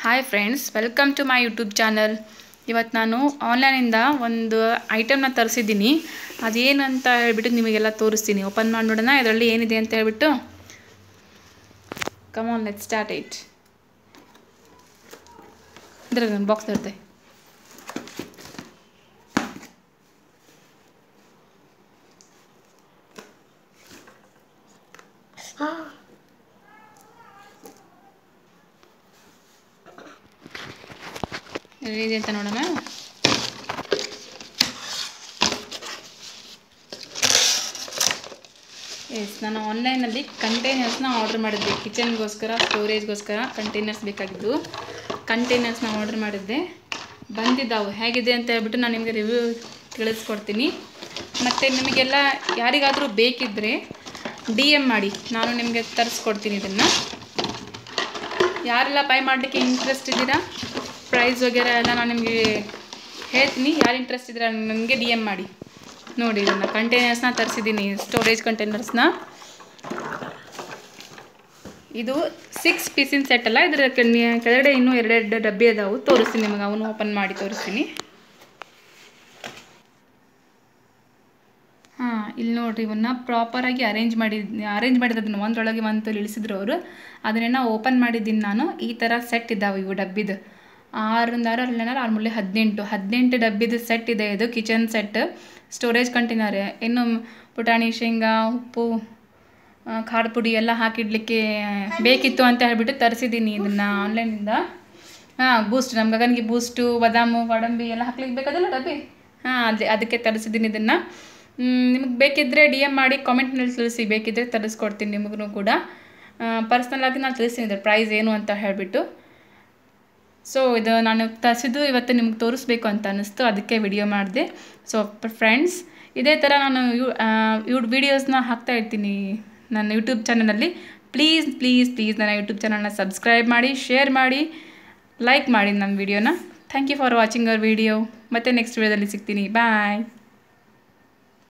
hi friends welcome to my YouTube channel ಇವತ್ತು ನಾನು ಆನ್ಲೈನಿಂದ ಒಂದು ಐಟಮ್ನ ತರಿಸಿದ್ದೀನಿ ಅದೇನು ಅಂತ ಹೇಳ್ಬಿಟ್ಟು ನಿಮಗೆಲ್ಲ ತೋರಿಸ್ತೀನಿ ಓಪನ್ ಮಾಡಿ ನೋಡೋಣ ಇದರಲ್ಲಿ ಏನಿದೆ ಅಂತ ಹೇಳ್ಬಿಟ್ಟು ಕಮಾನ್ ಲೆಟ್ ಸ್ಟಾರ್ಟ್ ಇಟ್ ಇದ್ರಾಗ ಒಂದು ಬಾಕ್ಸ್ ಇರುತ್ತೆ ಏನಿದೆ ಅಂತ ನೋಡೋಣ ಎಸ್ ನಾನು ಆನ್ಲೈನಲ್ಲಿ ಕಂಟೈನರ್ಸ್ನ ಆರ್ಡರ್ ಮಾಡಿದ್ದೆ ಕಿಚನ್ಗೋಸ್ಕರ ಸ್ಟೋರೇಜ್ಗೋಸ್ಕರ ಕಂಟೈನರ್ಸ್ ಬೇಕಾಗಿದ್ದು ಕಂಟೈನರ್ಸ್ನ ಆರ್ಡರ್ ಮಾಡಿದ್ದೆ ಬಂದಿದ್ದಾವೆ ಹೇಗಿದೆ ಅಂತ ಹೇಳ್ಬಿಟ್ಟು ನಾನು ನಿಮಗೆ ರಿವ್ಯೂ ತಿಳಿಸ್ಕೊಡ್ತೀನಿ ಮತ್ತು ನಿಮಗೆಲ್ಲ ಯಾರಿಗಾದರೂ ಬೇಕಿದ್ದರೆ ಡಿ ಎಮ್ ಮಾಡಿ ನಾನು ನಿಮಗೆ ತರಿಸ್ಕೊಡ್ತೀನಿ ಇದನ್ನು ಯಾರೆಲ್ಲ ಬೈ ಮಾಡಲಿಕ್ಕೆ ಇಂಟ್ರೆಸ್ಟ್ ಇದ್ದೀರಾ ಪ್ರೈಸ್ ವಗೇರೆ ಎಲ್ಲ ನಾನು ನಿಮಗೆ ಹೇಳ್ತೀನಿ ಯಾರು ಇಂಟ್ರೆಸ್ಟ್ ಇದ್ದೀರಾ ನನಗೆ ಡಿ ಎಮ್ ಮಾಡಿ ನೋಡಿ ಇದನ್ನು ಕಂಟೈನರ್ಸ್ನ ತರಿಸಿದ್ದೀನಿ ಸ್ಟೋರೇಜ್ ಕಂಟೈನರ್ಸ್ನ ಇದು ಸಿಕ್ಸ್ ಪೀಸಿನ ಸೆಟ್ ಅಲ್ಲ ಇದರ ಕೆಳ- ಕೆಳಗಡೆ ಇನ್ನೂ ಎರಡೆರಡು ಡಬ್ಬಿ ಅದಾವು ತೋರಿಸ್ತೀನಿ ನಿಮಗೆ ಅವನು ಓಪನ್ ಮಾಡಿ ತೋರಿಸ್ತೀನಿ ಹಾಂ ಇಲ್ಲಿ ನೋಡ್ರಿ ಇವನ್ನ ಪ್ರಾಪರಾಗಿ ಅರೇಂಜ್ ಮಾಡಿದ್ ಅರೇಂಜ್ ಮಾಡಿದ್ದನ್ನು ಒಂದರೊಳಗೆ ಒಂದು ಇಳಿಸಿದ್ರು ಅವರು ಅದನ್ನೆಲ್ಲ ಓಪನ್ ಮಾಡಿದ್ದೀನಿ ನಾನು ಈ ಥರ ಸೆಟ್ ಇದ್ದಾವೆ ಇವು ಡಬ್ಬಿದು ಆರರಿಂದ ಆರು ಅಲ್ಲೇನಾರು ಆರು ಮೂಲೆ ಹದಿನೆಂಟು ಹದಿನೆಂಟು ಡಬ್ಬಿದು ಸೆಟ್ ಇದೆ ಇದು ಕಿಚನ್ ಸೆಟ್ ಸ್ಟೋರೇಜ್ ಕಂಟೈನರ್ ಇನ್ನು ಪುಟಾಣಿ ಶೇಂಗಾ ಉಪ್ಪು ಆ, ಖಾರದ ಪುಡಿ ಎಲ್ಲ ಹಾಕಿಡ್ಲಿಕ್ಕೆ ಬೇಕಿತ್ತು ಅಂತ ಹೇಳ್ಬಿಟ್ಟು ತರಿಸಿದ್ದೀನಿ ಇದನ್ನು ಆನ್ಲೈನಿಂದ ಹಾಂ ಬೂಸ್ಟ್ ನಮ್ಮ ಗಗನ್ಗೆ ಬೂಸ್ಟು ಬಾದಾಮು ಗೋಡಂಬಿ ಎಲ್ಲ ಹಾಕ್ಲಿಕ್ಕೆ ಬೇಕಾದಲ್ಲ ಡಬ್ಬಿ ಹಾಂ ಅದೇ ಅದಕ್ಕೆ ತರಿಸಿದ್ದೀನಿ ಇದನ್ನು ನಿಮಗೆ ಬೇಕಿದ್ದರೆ ಡಿ ಎಮ್ ಮಾಡಿ ಕಾಮೆಂಟ್ನಲ್ಲಿ ತಿಳಿಸಿ ಬೇಕಿದ್ದರೆ ತರಿಸ್ಕೊಡ್ತೀನಿ ನಿಮಗೂ ಕೂಡ ಪರ್ಸ್ನಲಾಗಿ ನಾನು ತಿಳಿಸ್ತೀನಿ ಇದ್ರ ಪ್ರೈಸ್ ಏನು ಅಂತ ಹೇಳಿಬಿಟ್ಟು ಸೊ ಇದು ನಾನು ತರಿಸಿದ್ದು ಇವತ್ತು ನಿಮ್ಗೆ ತೋರಿಸ್ಬೇಕು ಅಂತ ಅನ್ನಿಸ್ತು ಅದಕ್ಕೆ ವಿಡಿಯೋ ಮಾಡಿದೆ ಸೊ ಫ್ರೆಂಡ್ಸ್ ಇದೇ ಥರ ನಾನು ಯೂ ಯೂ ವೀಡಿಯೋಸ್ನ ಹಾಕ್ತಾ ಇರ್ತೀನಿ ನನ್ನ ಯೂಟ್ಯೂಬ್ ಚಾನಲಲ್ಲಿ ಪ್ಲೀಸ್ ಪ್ಲೀಸ್ ಪ್ಲೀಸ್ ನನ್ನ ಯೂಟ್ಯೂಬ್ ಚಾನಲ್ನ ಸಬ್ಸ್ಕ್ರೈಬ್ ಮಾಡಿ ಶೇರ್ ಮಾಡಿ ಲೈಕ್ ಮಾಡಿ ನನ್ನ ವಿಡಿಯೋನ thank you for watching our video ಮತ್ತೆ ನೆಕ್ಸ್ಟ್ ವಿಡಿಯೋದಲ್ಲಿ ಸಿಗ್ತೀನಿ ಬಾಯ್